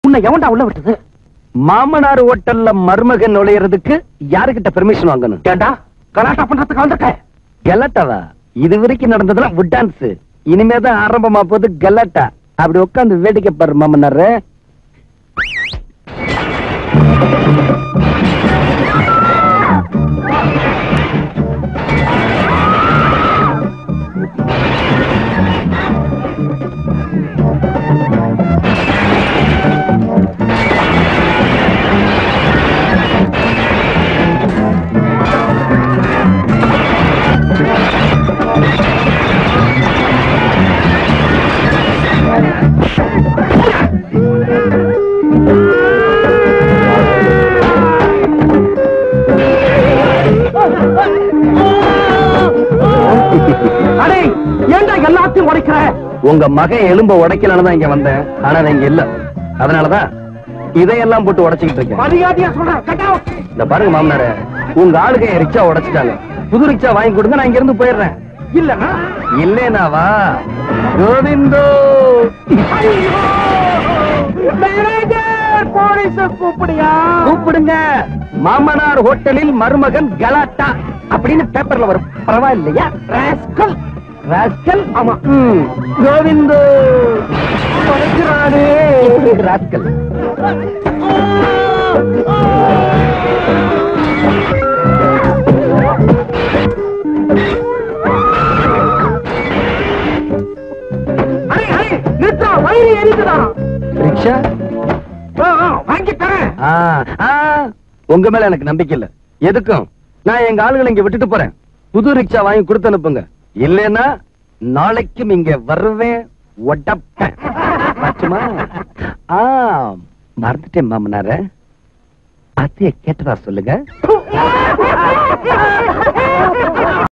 உன்னை எவன்டா உள்ள விட்டது மாமனார் ஹோட்டல்ல மருமகன் நுழையறதுக்கு யாருகிட்ட பெர்மிஷன் வாங்கணும் ஏண்டா கலாட்டா பண்றதுக்கு வந்திருக்க கலாட்டாவா இது வரைக்கும் நடந்ததெல்லாம் வுட் டான்ஸ் இனிமேதான் ஆரம்பமா போகுது கலாட்டா அப்படி உட்காந்து வேடிக்கை பாரு மாமனாரு அடே ஏண்டா எல்லாத்தையும் உடைக்கிற உங்க மகன் எலும்ப உடைக்கலான்னு தான் இங்க வந்தேன் ஆனா நான் இங்க இல்ல அதனாலதான் இதையெல்லாம் போட்டு உடைச்சுக்கிட்டு இருக்கேன் மரியாதையா சொல்றேன் கட்டா இந்த பாருங்க மாமனாரே உங்க ஆளுங்க என் ரிக்ஷா உடைச்சிட்டாங்க புது ரிக்ஷா வாங்கி கொடுங்க நான் இங்க இருந்து போயிடுறேன் இல்லன்னா இல்லேனாவா கோவிந்தோ மேனேஜர் போலீஸ கூப்பிடியா கூப்பிடுங்க மாமனார் ஹோட்டலில் மருமகன் கலாட்டா அப்படின்னு பேப்பர்ல வரும் பரவாயில்லையா ராஸ்கல் ராஸ்கல் ஆமா ம். கோவிந்தோ தொலைக்கிறானே ராஸ்கல் அடே அடே நிறுத்தா வயிறு எரிக்குதா ரிக்ஷா ஆ, ஆ, வாங்கி தரேன் ஆ, ஆ, உங்க மேல எனக்கு நம்பிக்கை இல்ல எதுக்கும் நான் எங்க ஆளுகளை இங்க விட்டுட்டு போறேன் புது ரிக்ஷா வாங்கி கொடுத்து அனுப்புங்க இல்லைன்னா நாளைக்கும் இங்க வருவேன் ஒட்டப்பேன் பாச்சுமா ஆ மறந்துட்டேன் மாமனார அத்தைய கேட்டதா சொல்லுங்க